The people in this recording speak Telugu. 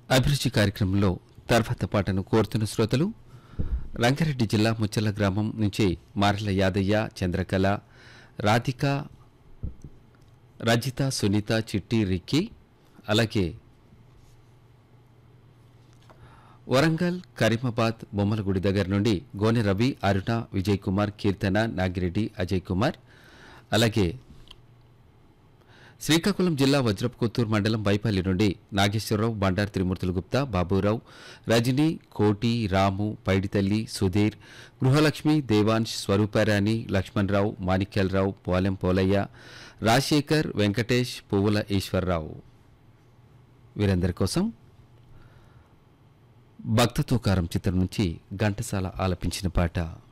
అభిరుచి కార్యక్రమంలో తర్వాత పాటను కోరుతున్న శ్రోతలు రంగారెడ్డి జిల్లా ముచ్చల గ్రామం నుంచి మారెల యాదయ్య చంద్రకళ రాధిక రజిత సునీత చిట్టి రిక్కి అలాగే వరంగల్ కరీమాబాద్ బొమ్మలగుడి దగ్గర నుండి గోనె రవి అరుణ విజయ్ కుమార్ కీర్తన నాగిరెడ్డి అజయ్ కుమార్ అలాగే శ్రీకాకుళం జిల్లా వజ్రపుకొత్తూరు మండలం బైపల్లి నుండి నాగేశ్వరరావు బండారు త్రిమూర్తులు గుప్తా బాబురావు రజని కోటి రాము పైడితల్లి సుధీర్ గృహలక్ష్మి దేవాంశ్ స్వరూపారాణి లక్ష్మణరావు మాణిక్యాలరావు పోలెం పోలయ్య రాజశేఖర్ వెంకటేష్ పువ్వుల ఈశ్వరరావు వీరందరి కోసం భక్తతోకారం చిత్రం నుంచి ఘంటసాల ఆలపించిన పాట